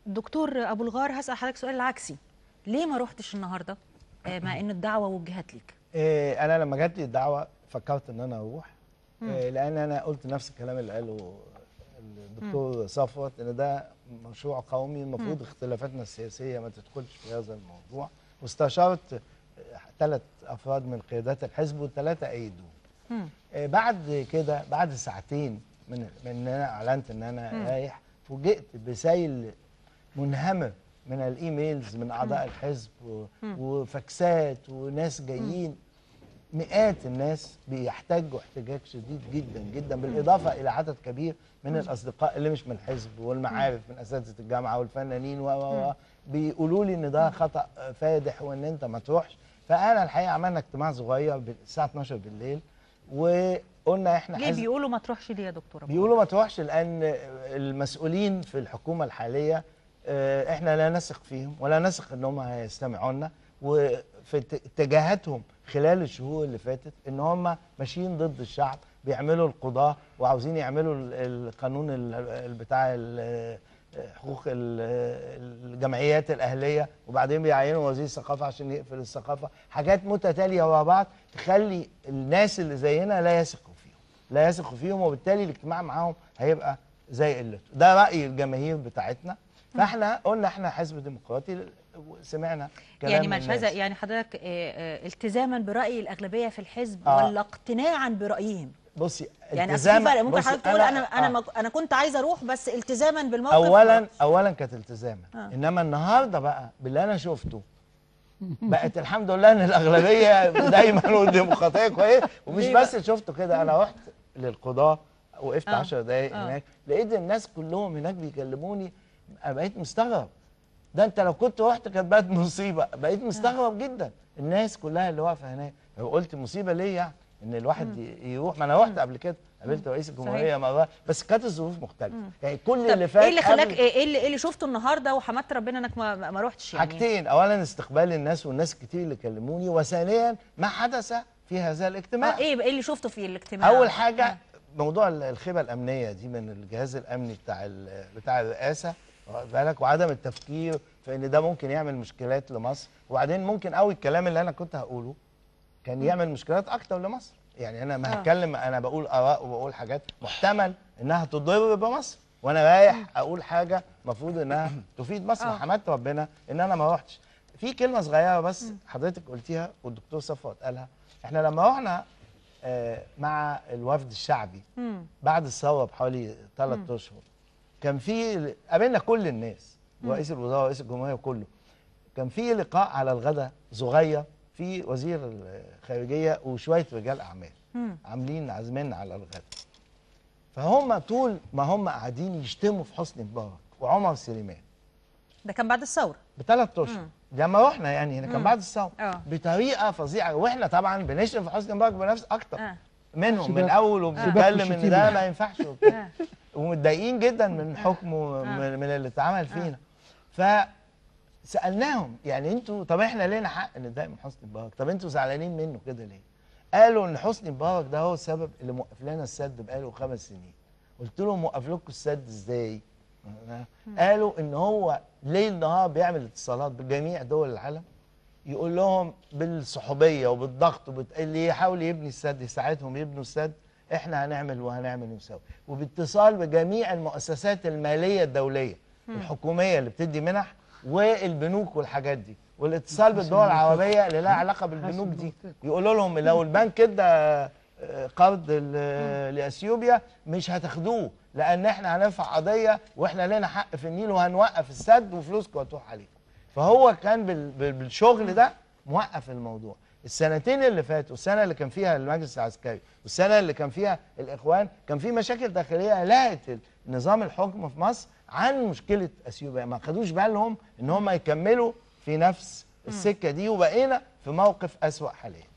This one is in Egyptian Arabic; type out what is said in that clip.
دكتور ابو الغار هسال حضرتك سؤال العكسي ليه ما روحتش النهارده آه، مع ان الدعوه وجهت ليك إيه انا لما جات لي الدعوه فكرت ان انا اروح إيه لان انا قلت نفس الكلام اللي قاله الدكتور صفوت ان ده مشروع قومي المفروض اختلافاتنا السياسيه ما تدخلش في هذا الموضوع واستشرت ثلاث افراد من قيادات الحزب والثلاثه ايدوا مم. إيه بعد كده بعد ساعتين من من ان انا اعلنت ان انا رايح فوجئت بسيل منهمر من الايميلز من اعضاء الحزب و- وفاكسات وناس جايين مئات الناس بيحتاجوا احتجاج شديد جدا جدا بالاضافه الى عدد كبير من الاصدقاء اللي مش من الحزب والمعارف من اساتذه الجامعه والفنانين و و و بيقولوا لي ان ده خطا فادح وان انت ما تروحش فانا الحقيقه عملنا اجتماع صغير بال- الساعه 12 بالليل وقلنا احنا ليه حزب بيقولوا ما تروحش ليه يا دكتور أبو بيقولوا ما تروحش لان المسؤولين في الحكومه الحاليه آه، احنا لا نثق فيهم ولا نثق ان هم هيستمعوا لنا وفي ات- اتجاهاتهم خلال الشهور اللي فاتت ان هم ماشيين ضد الشعب بيعملوا القضاه وعاوزين يعملوا ال- القانون ال- ال- بتاع ال- حقوق ال- الجمعيات الاهليه وبعدين بيعينوا وزير الثقافه عشان يقفل الثقافه حاجات متتاليه ورا بعض تخلي الناس اللي زينا لا يثقوا فيهم لا يثقوا فيهم وبالتالي الاجتماع معاهم هيبقى زي قلته ده راي الجماهير بتاعتنا فاحنا قلنا احنا حزب ديمقراطي وسمعنا كلام يعني مش الناس. عايزه يعني حضرتك آه، آه، التزاما براي الاغلبيه في الحزب آه. ولا اقتناعا برايهم بصي يعني اصل في التزاما- فرق ممكن بصي، حضرتك تقول انا انا آه. ما- انا كنت عايزه اروح بس التزاما بالموقف اولا خلاص. اولا كانت التزاما آه. انما النهارده بقى باللي انا شفته بقت الحمد لله ان الاغلبيه دايما والديمقراطيه كويس ومش ليه بس شفته كده انا رحت للقضاه وقفت آه. 10 دقايق آه. هناك لقيت الناس كلهم هناك بيكلموني أنا بقيت مستغرب ده انت لو كنت رحت كانت بقت مصيبه بقيت مستغرب جدا الناس كلها اللي واقفه هناك قلت مصيبه ليه يعني ان الواحد ي- يروح ما انا رحت قبل كده قابلت رئيس الجمهوريه مره بس كانت الظروف مختلفه يعني كل طب اللي فات ايه اللي خلاك قبل- ايه اللي, إيه اللي شفته النهارده وحمدت ربنا انك ما, ما روحتش يعني حاجتين اولا استقبال الناس والناس كتير اللي كلموني وثانيا ما حدث في هذا الاجتماع اه ايه ايه اللي شفته في الاجتماع اول حاجه موضوع ال- الخيبه الامنيه دي من الجهاز الامني بتاع ال- بتاع الرئاسه واخد بالك وعدم التفكير في ان ده ممكن يعمل مشكلات لمصر وبعدين ممكن قوي الكلام اللي انا كنت هقوله كان يعمل مشكلات اكتر لمصر يعني انا ما آه. هتكلم انا بقول اراء وبقول حاجات محتمل انها تضر بمصر وانا رايح اقول حاجه المفروض انها تفيد مصر آه. وحمدت ربنا ان انا ما روحتش في كلمه صغيره بس حضرتك قلتيها والدكتور صفوت قالها احنا لما رحنا آه، مع الوفد الشعبي مم. بعد الثوره بحوالي ثلاث اشهر كان في قابلنا كل الناس رئيس الوزراء ورئيس الجمهوريه كله كان في لقاء على الغداء صغير في وزير الخارجيه وشويه رجال اعمال مم. عاملين عازمين على الغداء فهم طول ما هم قاعدين يشتموا في حسني مبارك وعمر سليمان ده كان بعد الثوره بثلاث اشهر لما رحنا يعني هنا كان بعد الثوره آه. بطريقه فظيعه واحنا طبعا بنشتم في حسني مبارك بنفس اكتر آه. منهم من سباق- الاول وبنتكلم ان والشتيمة. ده ما ينفعش وبتاع. آه. ومتضايقين جدا من حكمه من, من اللي اتعمل فينا فسالناهم يعني انتوا طب احنا لينا حق نتضايق من حسني مبارك طب انتوا زعلانين منه كده ليه قالوا ان حسني مبارك ده هو السبب اللي موقف لنا السد بقاله خمس سنين قلت لهم موقف لكم السد ازاي قالوا ان هو ليل نهار بيعمل اتصالات بجميع دول العالم يقول لهم بالصحوبيه وبالضغط وبت... اللي يحاول يبني السد يساعدهم يبنوا السد احنا هنعمل وهنعمل ونسوي وباتصال بجميع المؤسسات الماليه الدوليه الحكوميه اللي بتدي منح والبنوك والحاجات دي والاتصال بالدول العربيه اللي لها علاقه بالبنوك دي يقولوا لهم لو البنك ادى آه، قرض ل- لاثيوبيا مش هتاخدوه لان احنا هنرفع قضيه واحنا لنا حق في النيل وهنوقف السد وفلوسكم هتروح عليكم فهو كان بال- بال- بالشغل ده موقف الموضوع السنتين اللي فاتوا السنه اللي كان فيها المجلس العسكري والسنه اللي كان فيها الاخوان كان في مشاكل داخليه لهت نظام الحكم في مصر عن مشكله اثيوبيا ما خدوش بالهم ان هم يكملوا في نفس السكه دي وبقينا في موقف اسوا حاليا